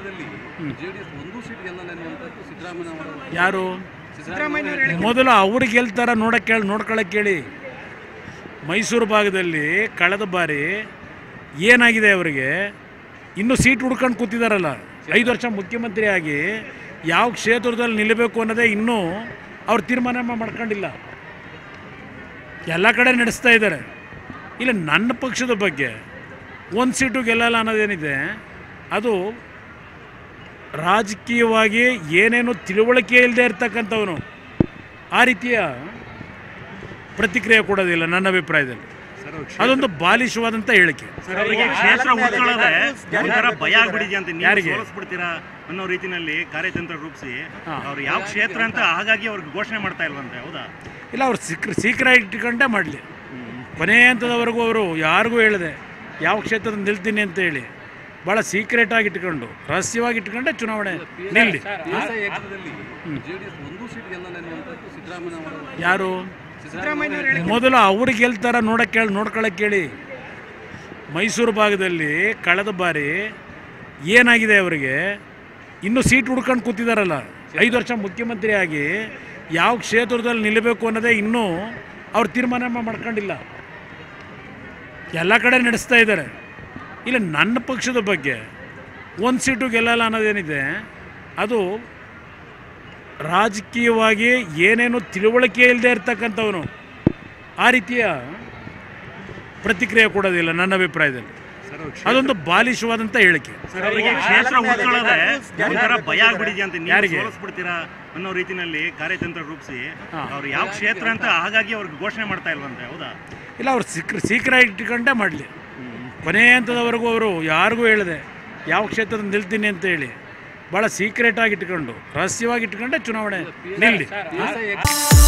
ಹಂತದಲ್ಲಿ ಜೆಡಿಎಸ್ ಒಂದು ಸೀಟ್ ಗೆಲ್ಲಲ್ಲ ಎನ್ನುವಂಥದ್ದು ಸಿದ್ದರಾಮಯ್ಯ ಅವರ ಯಾರು ಸಿದ್ದರಾಮಯ್ಯ ಮೊದಲು ಅವ್ರಿಗೆ ಗೆಲ್ತಾರ ನೋಡಕ್ಕೆ ಕೇಳಿ ನೋಡ್ಕೊಳಕ್ಕೆ ಕೇಳಿ ಮೈಸೂರು ಭಾಗದಲ್ಲಿ ಕಳೆದ ಬಾರಿ ಏನಾಗಿದೆ ಅವರಿಗೆ ಇನ್ನೂ ಸೀಟ್ ಹುಡ್ಕೊಂಡು ಕೂತಿದಾರಲ್ಲ ಐದು ವರ್ಷ ಮುಖ್ಯಮಂತ್ರಿ ಆಗಿ ಯಾವ ಕ್ಷೇತ್ರದಲ್ಲಿ ನಿಲ್ಲಬೇಕು ಅನ್ನೋದೇ ಇನ್ನೂ ಅವ್ರು ತೀರ್ಮಾನ ಮಾಡ್ಕೊಂಡಿಲ್ಲ ಎಲ್ಲ ಕಡೆ ನಡೆಸ್ತಾ ಇದ್ದಾರೆ ಇಲ್ಲ ನನ್ನ ಪಕ್ಷದ ಬಗ್ಗೆ ಒಂದು ಸೀಟು ಗೆಲ್ಲಲ್ಲ ಅನ್ನೋದೇನಿದೆ ಅದು ರಾಜಕೀಯವಾಗಿ ಏನೇನು ತಿಳುವಳಿಕೆ ಇಲ್ಲದೆ ಇರ್ತಕ್ಕಂಥವನು ಆ ರೀತಿಯ ಪ್ರತಿಕ್ರಿಯೆ ಕೊಡೋದಿಲ್ಲ ನನ್ನ ಅಭಿಪ್ರಾಯದಲ್ಲಿ ಅದೊಂದು ಬಾಲಿಶವಾದಂಥ ಹೇಳಿಕೆ ಸರ್ ಅವರಿಗೆ ಕ್ಷೇತ್ರ ಉಳ್ಕೊಳ್ಳೋದೇ ಒಂಥರ ಭಯ ಆಗ್ಬಿಟ್ಟಿದೆ ಅಂತ ನೀವು ಯಾರಿಗೆ? ಸೋಲಿಸ್ಬಿಡ್ತೀರಾ ಅನ್ನೋ ರೀತಿನಲ್ಲಿ ಕಾರ್ಯತಂತ್ರ ರೂಪಿಸಿ ಹಾ. ಅವ್ರು ಯಾವ ಕ್ಷೇತ್ರ ಅಂತ ಹಾಗಾಗಿ ಅವ್ರಿಗೆ ಘೋಷಣೆ ಮಾಡ್ತಾ ಇಲ್ವಂತೆ ಹೌದಾ ಇಲ್ಲ ಅವ್ರು ಸೀಕ್ರ ಸೀಕ್ರ ಇಟ್ಕೊಂಡೇ ಮಾಡಲಿ ಕೊನೆ ಹಂತದವರೆಗೂ ಅವರು ಯಾರಿಗೂ ಹೇಳಿದೆ ಯಾವ ಕ್ಷೇತ್ರದ ನಿಲ್ತೀನಿ ಅಂತ ಹೇಳಿ ಭಾಳ ಸೀಕ್ರೆಟಾಗಿ ಇಟ್ಕೊಂಡು ರಹಸ್ಯವಾಗಿ ಇಟ್ಕೊಂಡೆ ಚುನಾವಣೆ ನಿಲ್ಲಿ ಪಿಎಸ್ಐ ಎಕ್ಸ್ದಲ್ಲಿ ಜೆಡಿಎಸ್ ಒಂದು ಸೀಟ್ ಗೆಲ್ಲಲ್ಲ ಎನ್ನುವಂಥದ್ದು ಸಿದ್ದರಾಮಯ್ಯ ಅವರ ಯಾರು ಸಿದ್ದರಾಮಯ್ಯ ಮೊದಲು ಅವ್ರಿಗೆ ಗೆಲ್ತಾರ ನೋಡಕ್ಕೆ ಕೇಳಿ ನೋಡ್ಕೊಳಕ್ಕೆ ಕೇಳಿ ಮೈಸೂರು ಭಾಗದಲ್ಲಿ ಕಳೆದ ಬಾರಿ ಏನಾಗಿದೆ ಅವರಿಗೆ ಇನ್ನೂ ಸೀಟ್ ಹುಡ್ಕೊಂಡು ಕೂತಿದಾರಲ್ಲ ಐದು ವರ್ಷ ಮುಖ್ಯಮಂತ್ರಿ ಆಗಿ ಯಾವ ಕ್ಷೇತ್ರದಲ್ಲಿ ನಿಲ್ಲಬೇಕು ಅನ್ನೋದೇ ಇನ್ನೂ ಅವ್ರು ತೀರ್ಮಾನ ಮಾಡ್ಕೊಂಡಿಲ್ಲ ಎಲ್ಲ ಕಡೆ ನಡೆಸ್ತಾ ಇದ್ದಾರೆ ಇಲ್ಲ ನನ್ನ ಪಕ್ಷದ ಬಗ್ಗೆ ಒಂದು ಸೀಟು ಗೆಲ್ಲಲ್ಲ ಅನ್ನೋದೇನಿದೆ ಅದು ರಾಜಕೀಯವಾಗಿ ಏನೇನು ತಿಳುವಳಿಕೆ ಇಲ್ಲದೆ ಇರ್ತಕ್ಕಂಥವನು ಆ ರೀತಿಯ ಪ್ರತಿಕ್ರಿಯೆ ಕೊಡೋದಿಲ್ಲ ನನ್ನ ಅಭಿಪ್ರಾಯದಲ್ಲಿ ಅದೊಂದು ಬಾಲಿಶವಾದಂಥ ಹೇಳಿಕೆ ಸರ್ ಅವರಿಗೆ ಕ್ಷೇತ್ರ ಉಳ್ಕೊಳ್ಳೋದೇ ಒಂಥರ ಭಯ ಆಗ್ಬಿಟ್ಟಿದೆ ಅಂತ ನೀವು ಯಾರಿಗೆ? ಸೋಲಿಸ್ಬಿಡ್ತೀರಾ ಅನ್ನೋ ರೀತಿನಲ್ಲಿ ಕಾರ್ಯತಂತ್ರ ರೂಪಿಸಿ ಹಾ. ಅವ್ರು ಯಾವ ಕ್ಷೇತ್ರ ಅಂತ ಹಾಗಾಗಿ ಅವ್ರಿಗೆ ಘೋಷಣೆ ಮಾಡ್ತಾ ಇಲ್ವಂತೆ ಹೌದಾ ಇಲ್ಲ ಅವ್ರು ಸೀಕ್ರ ಸೀಕ್ರ ಇಟ್ಕೊಂಡೇ ಮಾಡಲಿ ಕೊನೆ ಹಂತದವರೆಗೂ ಅವರು ಯಾರಿಗೂ ಹೇಳಿದೆ ಯಾವ ಕ್ಷೇತ್ರದ ನಿಲ್ತೀನಿ ಅಂತ ಹೇಳಿ ಭಾಳ ಸೀಕ್ರೆಟಾಗಿ ಇಟ್ಕೊಂಡು ರಹಸ್ಯವಾಗಿ ಇಟ್ಕೊಂಡೆ ಚುನಾವಣೆ ನಿಲ್ಲಿ ಪಿಎಸ್ಐ ಎಕ್ಸ್